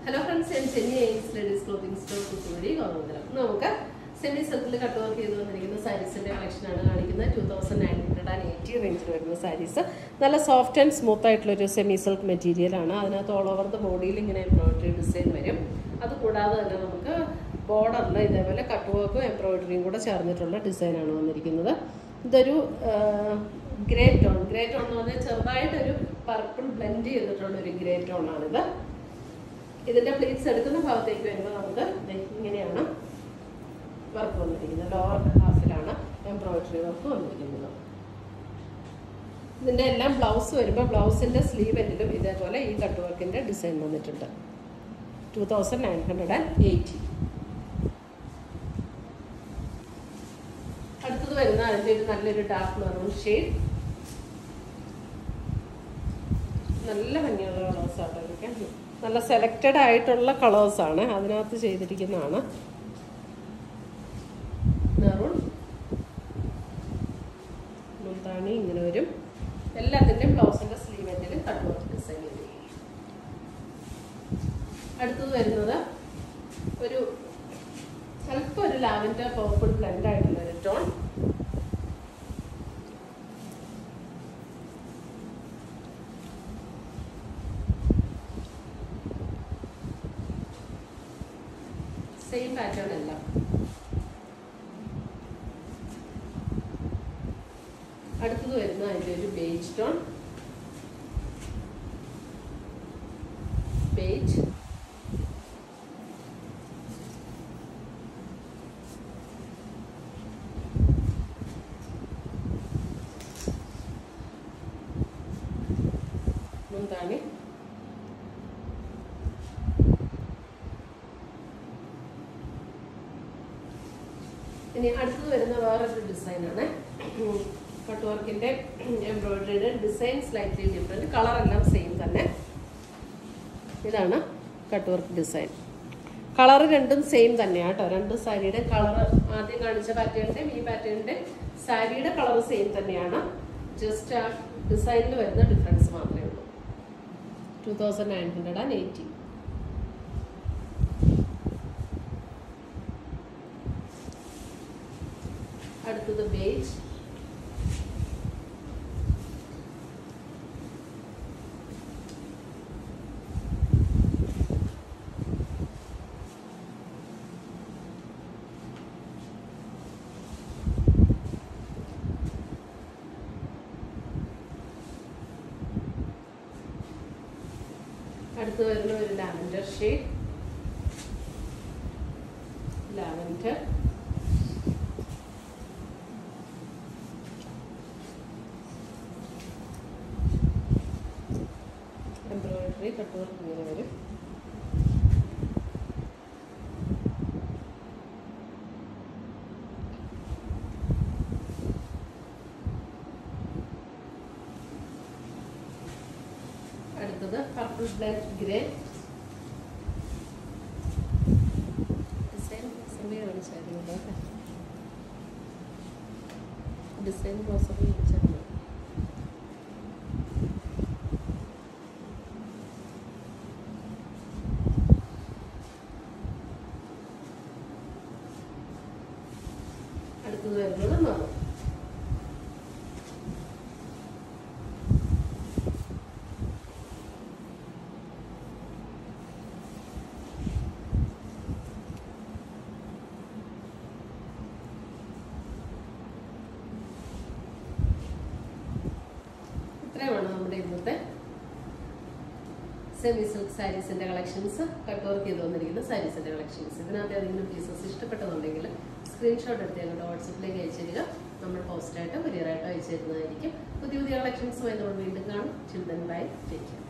hello friends ഞാൻ ചെന്നി Aims ladies clothing store കുത്തുവഴി ഗോതമ്പലം നമുക്ക് സെമി സർക്കിൾ കട്ട് വർക്ക് ചെയ്ത് വന്നിരിക്കുന്ന സാരീസിന്റെ കളക്ഷൻ ആണ് കാണിക്കുന്നത് two thousand nine hundred and eighty റേഞ്ചിൽ വരുന്ന സാരീസ് നല്ല സോഫ്റ്റ് ആൻഡ് സ്മൂത്ത് ആയിട്ടുള്ള ഒരു സെമി സിൽക്ക് മെറ്റീരിയൽ ആണ് അതിനകത്ത് ഓൾ ഓവർ ദ ബോഡിയിൽ ഇങ്ങനെ എംബ്രോയിഡറി ഡിസൈൻ വരും അതുകൂടാതെ തന്നെ നമുക്ക് ബോർഡറിൽ ഇതേപോലെ കട്ട് വർക്കും എംബ്രോയിഡറിയും കൂടെ ചേർന്നിട്ടുള്ള ഡിസൈനാണ് വന്നിരിക്കുന്നത് ഇതൊരു ഗ്രേ ടോൺ ഗ്രേ ടോൺ എന്ന് പറഞ്ഞാൽ ചെറുതായിട്ടൊരു പർപ്പിൾ ബ്ലെൻഡ് ചെയ്തിട്ടുള്ള ഒരു ഗ്രേ ടോൺ ആണിത് ഇതിന്റെ പ്ലീറ്റ്സ് എടുക്കുന്ന ഭാഗത്തേക്ക് വരുമ്പോൾ നമുക്ക് ദേ ഇങ്ങനെയാണ് വർക്ക് വന്നിരിക്കുന്നത് ലോവർ ഹാഫിലാണ് എംബ്രോയിഡറി വർക്ക് വന്നിരിക്കുന്നത് ഇതിന്റെ എല്ലാം ബ്ലൗസ് വരുമ്പോൾ ബ്ലൗസിന്റെ സ്ലീവ് എൻഡിലും ഇതേപോലെ ഈ കട്ട് വർക്കിന്റെ ഡിസൈൻ വന്നിട്ടുണ്ട് two thousand nine hundred and eighty അടുത്തത് വരുന്ന അതിൻ്റെ ഒരു നല്ലൊരു ഡാർക്ക് മെറൂൺ ഷെയ്ഡ് നല്ല ഭംഗിയുള്ള കളേഴ്സ് ആട്ടോ ഇതൊക്കെ നല്ല സെലക്റ്റഡ് ആയിട്ടുള്ള കളേഴ്സ് ആണ് അതിനകത്ത് ചെയ്തിരിക്കുന്നതാണ് മെറൂൺ മുന്താണി ഇങ്ങനെ വരും എല്ലാത്തിൻ്റെയും ബ്ലൗസിൻ്റെ സ്ലീവ് എൻഡിലും കട്ട് വർക്ക് ഡിസൈൻ ചെയ്തിരിക്കും അടുത്തത് വരുന്നത് ഒരു ചിലപ്പോൾ ഒരു ലാവൻഡർ പേർപ്പിൾ ബ്ലെൻഡ് ആയിട്ടുള്ള ഒരു ടോൺ സെയിം പാറ്റേൺ അല്ല അടുത്തത് വരുന്ന അതിൻ്റെ ഒരു ബേജ് ടോൺ ബേജ് മുന്താണി ഇനി അടുത്തത് വരുന്ന വേറൊരു ഡിസൈനാണ് കട്ട് വർക്കിന്റെ എംബ്രോയിഡറിയുടെ ഡിസൈൻ സ്ലൈറ്റ്ലി ഡിഫറെൻറ്റ് കളറെല്ലാം സെയിം തന്നെ ഇതാണ് കട്ട് വർക്ക് ഡിസൈൻ കളർ രണ്ടും സെയിം തന്നെയാണ് കേട്ടോ രണ്ട് സാരിയുടെ കളർ ആദ്യം കാണിച്ച പാറ്റേണിൻ്റെയും ഈ പാറ്റേണിൻ്റെ സാരിയുടെ കളർ സെയിം തന്നെയാണ് ജസ്റ്റ് ആ ഡിസൈനിൽ വരുന്ന ഡിഫറൻസ് മാത്രമേ ഉള്ളൂ two thousand nine hundred and eighty അടുത്തത് ബേജ് അടുത്ത് വരുന്ന ഒരു lavender shade lavender embroidery cut work ഇങ്ങനെ വരും അടുത്തത് പർപ്പിൾ ബ്ലാക്ക് ഗ്രേ ഡിസൈൻ സമയം കാണിച്ചായിരുന്നു അല്ലേ ഡിസൈൻ പ്രോസസ് കാണിച്ചായിരുന്നു അടുത്തത് വരുന്നത് മാറും ഇത്രയുമാണ് നമ്മുടെ ഇന്നത്തെ സെമി സിൽക്ക് സാരീസിന്റെ കളക്ഷൻസ് കട്ട് വർക്ക് ചെയ്ത് വന്നിരിക്കുന്ന സാരീസിന്റെ കളക്ഷൻസ് ഇതിനകത്ത് ഏതെങ്കിലും പീസസ് ഇഷ്ടപ്പെട്ടതുണ്ടെങ്കിൽ സ്ക്രീൻഷോട്ട് എടുത്ത് ഞങ്ങളുടെ വാട്സപ്പിലേക്ക് അയച്ചു തരിക നമ്മൾ പോസ്റ്റായിട്ട് കൊറിയറായിട്ടോ അയച്ചു തരുന്നതായിരിക്കും പുതിയ പുതിയ കളക്ഷൻസുമായി നമ്മൾ വീണ്ടും കാണും ചിൽഡ്രൻ ബൈ ടേക്ക് കെയർ